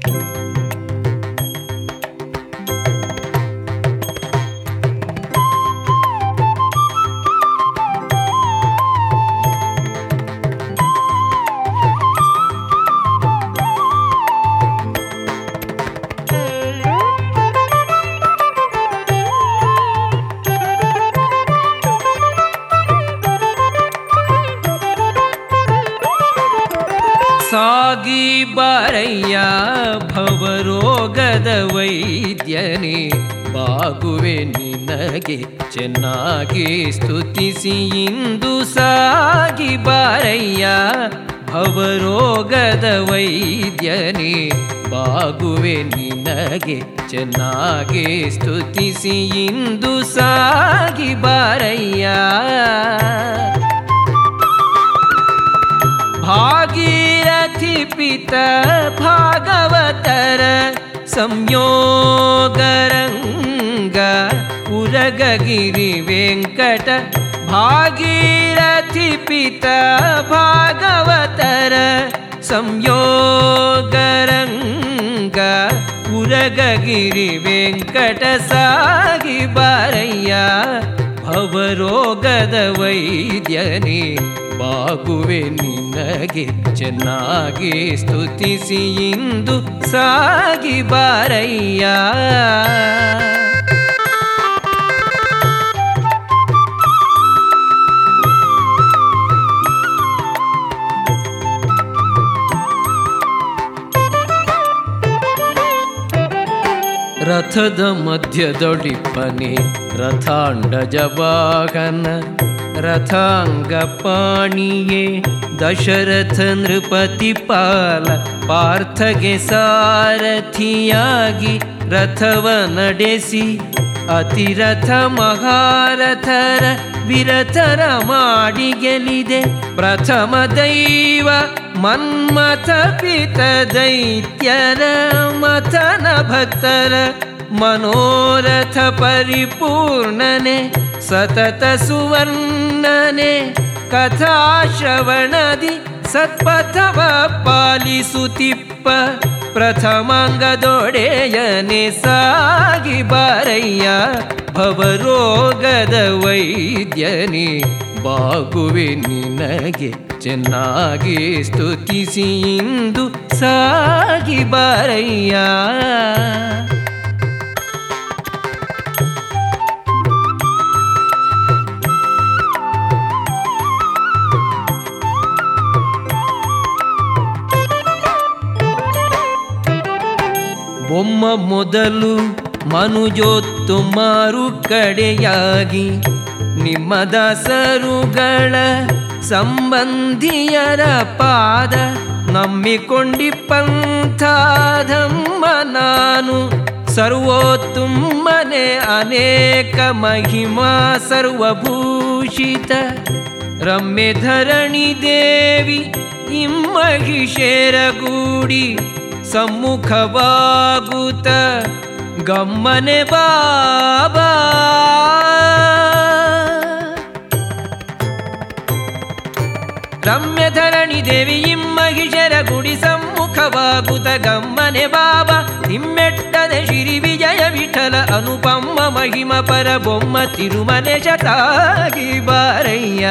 ಸಾಗಿ ಬಾರಯ್ಯ ಭವರೋಗದ ವೈದ್ಯನೇ ಬಾಗುವೆ ನಿನಗೆ ಚೆನ್ನಾಗಿ ಸ್ತುತಿಸಿ ಇಂದು ಸಾಗಿ ಬಾರಯ್ಯ ಭವರೋಗದ ವೈದ್ಯನೇ ಬಾಗುವೆ ನಿನಗೆ ಚೆನ್ನಾಗಿ ಸ್ತುತಿಸಿ ಇಂದು ಸಾಗಿ ಬಾರಯ್ಯ ಭಾಗೀರಥಿ ಪಿತ ಭಾಗವತರ ಸಂಯೋಗರಂಗ ಉರಗಗಿರಿ ವೆಂಕಟ ಭಾಗೀರಥಿ ಪಿತ ಭಾಗವತರ ಸಂಯೋಗರಂಗ ಉರಗಗಿರಿ ವೆಂಕಟ ಸಾಗಿ ಬಾರಯ್ಯ ಭವರೋಗದ ವೈದ್ಯನೇ ಬಾಗುವೆ ನಿನಗೆ ಚೆನ್ನಾಗಿ ಸ್ತುತಿಸಿ ಇಂದು ಸಾಗಿ ಬಾರಯ್ಯ ರಥದ ಮಧ್ಯದೊಡಿಪ್ಪನೆ ರಥಾಂಡಜ ವಾಹನ ರಥಾಂಗ ಪಾಣಿಯೇ ದಶರಥ ನೃಪತಿ ಪಾಲ ಪಾರ್ಥಗೆ ಸಾರಥಿಯಾಗಿ ರಥವ ನಡೆಸಿ ಅತಿರಥ ಮಹಾರಥರ ವಿರಥರ ಮಾಡಿ ಗೆಲಿದೆ ಪ್ರಥಮ ದೈವ ಮನ್ಮಥ ಪಿತ ದೈತ್ಯರ ಮಥನ ಭಕ್ತರ ಮನೋರಥ ಪರಿಪೂರ್ಣನೆ ಸತತ ಸುವರ್ಣನೆ ಕಥಾಶ್ರವಣದಿ ಸತ್ಪಥವ ಪಾಲಿಸುತ್ತಿಪ್ಪ ಪ್ರಥಮಾಂಗದೊಡೆಯನೆ ಸಾಗಿ ಬಾರಯ್ಯ ಭವರೋಗದ ವೈದ್ಯನೇ ಬಾಗುವೆ ನಿನಗೆ ಚೆನ್ನಾಗಿ ಸ್ತುತಿಸಿ ಇಂದು ಸಾಗಿ ಬಾರಯ್ಯ ಬೊಮ್ಮ ಮೊದಲು ಮನುಜೊತ್ತು ಮಾರು ಕಡೆಯಾಗಿ ನಿಮ್ಮ ದಾಸರುಗಳ ಸಂಬಂಧಿಯರ ಪಾದ ನಂಬಿಕೊಂಡಿಪ್ಪಂಥಾಧಮ್ಮ ನಾನು ಸರ್ವೋತ್ತುಮ್ಮನೆ ಅನೇಕ ಮಹಿಮಾ ಸರ್ವಭೂಷಿತ ರಮ್ಯ ಧರಣಿ ದೇವಿ ಇಮ್ಮಹಿಷೇರಗೂಡಿ ಸಮ್ಮುಖವಾಗುತ್ತ ಗಮ್ಮನೆ ಬಾಬಾ ರಮ್ಯ ಧರಣಿ ದೇವಿ ಇಮ್ಮಹಿಷರ ಗುಡಿ ಸಮ್ಮುಖವಾಗುತ್ತ ಗಮ್ಮನೆ ಬಾಬಾ ತಿಮ್ಮೆಟ್ಟದ ಶ್ರೀ ವಿಜಯ ವಿಠಲ ಅನುಪಮ್ಮ ಮಹಿಮ ಪರ ಬೊಮ್ಮ ತಿರುಮನೆ ಶತಾಗಿ ಬಾರಯ್ಯ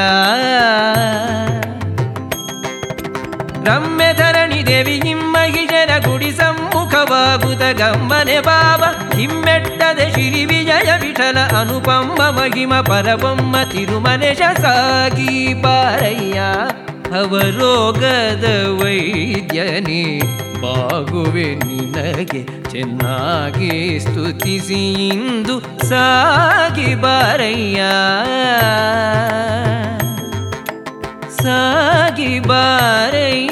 ರಮ್ಯ ಧರಣಿ ದೇವಿ ಹಿಮ್ಮಹಿಷರ ಗುಡಿ ಸಮ್ಮುಖವಾಗುತ್ತ ಗಮ್ಮನೆ ಬಾಬಾ ಹಿಮ್ಮೆಟ್ಟದ ಶ್ರೀ ವಿಜಯ ವಿಠಲ ಅನುಪಮ್ಮ ಮಹಿಮ ಪರಬೊಮ್ಮ ತಿರುಮನೆ ಸಾಗಿ ಬಾರಯ್ಯ ಅವರೋಗದ ವೈದ್ಯನೇ ಬಾಗುವೆ ನಿನಗೆ ಚೆನ್ನಾಗಿ ಸ್ತುತಿಸಿ ಇಂದು ಸಾಗಿ ಬಾರಯ್ಯ ಸಾಗಿ ಬಾರಯ್ಯ